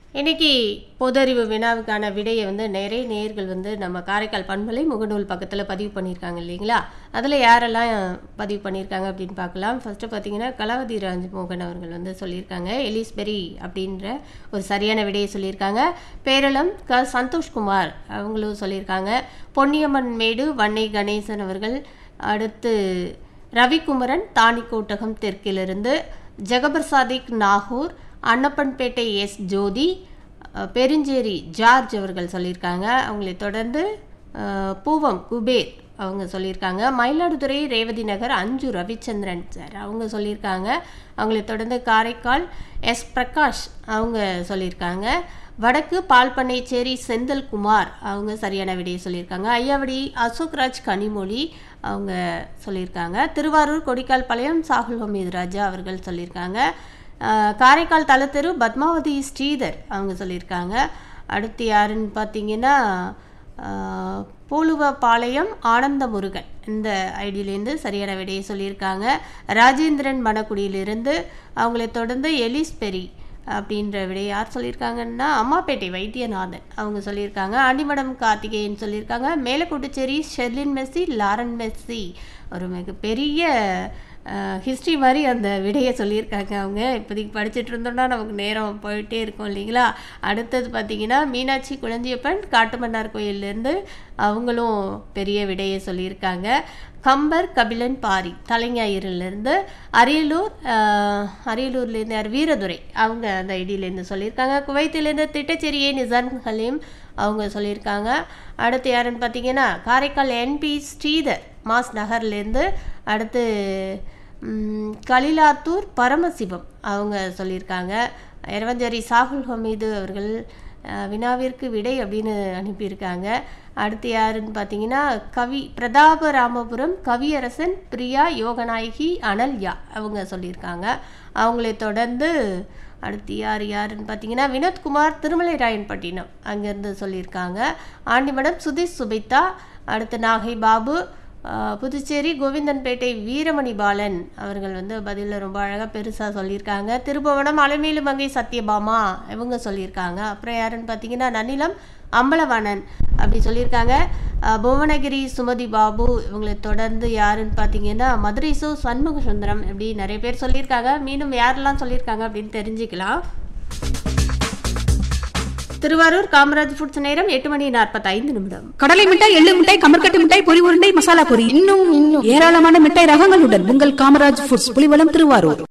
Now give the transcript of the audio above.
இன்னைக்கு பொதறிவு வினாவுக்கான விடையை வந்து நிறைய நேயர்கள் வந்து நம்ம காரைக்கால் பண்பலை முகநூல் பக்கத்தில் பதிவு பண்ணியிருக்காங்க இல்லைங்களா அதில் யாரெல்லாம் பதிவு பண்ணியிருக்காங்க அப்படின்னு பார்க்கலாம் ஃபஸ்ட்டு பார்த்தீங்கன்னா கலாவதி ராஜ்மோகன் அவர்கள் வந்து சொல்லியிருக்காங்க எலிஸ்பெரி அப்படின்ற ஒரு சரியான விடையை சொல்லியிருக்காங்க பேரளம் க சந்தோஷ்குமார் அவங்களும் சொல்லியிருக்காங்க பொன்னியம்மன் மேடு வன்னை கணேசன் அவர்கள் அடுத்து ரவிக்குமரன் தாணிக்கோட்டகம் தெற்கிலிருந்து ஜெகபர் சாதிக் நாகூர் அன்னப்பன்பேட்டை எஸ் ஜோதி அஹ், பெருஞ்சேரி ஜார்ஜ் அவர்கள் சொல்லியிருக்காங்க அவங்களை தொடர்ந்து அஹ், பூவம் குபேர் அவங்க சொல்லியிருக்காங்க மயிலாடுதுறை ரேவதி நகர் அஞ்சு ரவிச்சந்திரன் சார் அவங்க சொல்லியிருக்காங்க அவங்களை தொடர்ந்து காரைக்கால் எஸ் பிரகாஷ் அவங்க சொல்லியிருக்காங்க வடக்கு பால்பண்ணைச்சேரி செந்தில்குமார் அவங்க சரியான விடையை சொல்லியிருக்காங்க ஐயாவடி அசோக்ராஜ் கனிமொழி அவங்க சொல்லியிருக்காங்க திருவாரூர் கொடிக்கால் பாளையம் சாகுல் ஹமீது ராஜா அவர்கள் சொல்லியிருக்காங்க ஆஹ் காரைக்கால் தலத்தெரு பத்மாவதி ஸ்ரீதர் அவங்க சொல்லியிருக்காங்க அடுத்து யாருன்னு பார்த்தீங்கன்னா ஆஹ் பூலுவபாளையம் ஆனந்த முருகன் இந்த ஐடியிலேருந்து சரியான விடையை சொல்லியிருக்காங்க ராஜேந்திரன் மணக்குடியிலிருந்து அவங்களை தொடர்ந்து எலிஸ் பெரி அப்படின்ற விடை யார் சொல்லியிருக்காங்கன்னா அம்மாப்பேட்டை வைத்தியநாதன் அவங்க சொல்லியிருக்காங்க ஆண்டிமடம் கார்த்திகேயன் சொல்லியிருக்காங்க Melakottucheri Sherlin Messi Lauren Messi ஒரு மிகப்பெரிய ஹிஸ்ட்ரி மாதிரி அந்த விடையை சொல்லியிருக்காங்க அவங்க இப்போதைக்கு படிச்சுட்டு இருந்தோம்னா நமக்கு நேரம் போயிட்டே இருக்கும் இல்லைங்களா அடுத்தது பார்த்தீங்கன்னா மீனாட்சி குழந்தையப்பன் காட்டுமன்னார் கோயிலேருந்து அவங்களும் பெரிய விடையை சொல்லியிருக்காங்க கம்பர் கபிலன் பாரி தலைஞாயிறிலிருந்து அரியலூர் ஆஹ், அரியலூர்லேருந்து யார் வீரதுரை அவங்க அந்த ஐடியிலேருந்து சொல்லியிருக்காங்க குவைத்திலேருந்து திட்டச்சேரியே நிசான் ஹலீம் அவங்க சொல்லியிருக்காங்க அடுத்து யாருன்னு பார்த்தீங்கன்னா காரைக்கால் என்பி ஸ்ரீதர் மாஸ் நகர்லேருந்து அடுத்து ம், கலிலாத்தூர் பரமசிவம் அவங்க சொல்லியிருக்காங்க இரவஞ்சேரி சாகுல் ஹமீது அவர்கள் அஹ், வினாவிற்கு விடை அப்படின்னு அனுப்பியிருக்காங்க அடுத்து யாருன்னு பார்த்தீங்கன்னா கவி பிரதாப ராமபுரம் கவியரசன் பிரியா யோகநாயகி அனல்யா அவங்க சொல்லியிருக்காங்க அவங்களை தொடர்ந்து அடுத்து யார் யாருன்னு பார்த்தீங்கன்னா வினோத்குமார் திருமலை ராயன்பட்டினம் அங்கேருந்து சொல்லியிருக்காங்க ஆண்டிமடம் சுதீஷ் சுபிதா அடுத்து நாகை பாபு ஆஹ், புதுச்சேரி கோவிந்தன்பேட்டை வீரமணி பாலன் அவர்கள் வந்து பதிலில் ரொம்ப அழகாக பெருசாக சொல்லியிருக்காங்க திருபுவனம் அலமேலு மங்கை சத்யபாமா இவங்க சொல்லியிருக்காங்க அப்புறம் யாருன்னு பார்த்தீங்கன்னா நன்னிலம் அம்பலவாணன் அப்படி சொல்லியிருக்காங்க ஆஹ், புவனகிரி சுமதி பாபு இவங்களை தொடர்ந்து யாருன்னு பார்த்தீங்கன்னா மதுரை சு சண்முக சுந்தரம் இப்படி நிறைய பேர் சொல்லியிருக்காங்க மீண்டும் யாரெல்லாம் சொல்லியிருக்காங்க அப்படின்னு தெரிஞ்சுக்கலாம் திருவாரூர் காமராஜ் ஃபுட்ஸ் நேரம் எட்டு மணி நாற்பத்தைந்து நிமிடம் கடலை மிட்டாய் எள்ளு மிட்டாய் கமர்கட்டு மிட்டாய் பொரி உருண்டை மசாலா பொரி இன்னும் இன்னும் ஏராளமான மிட்டாய் ரகங்களுடன் உங்கள் காமராஜ் ஃபுட்ஸ் புலிவலம் திருவாரூர்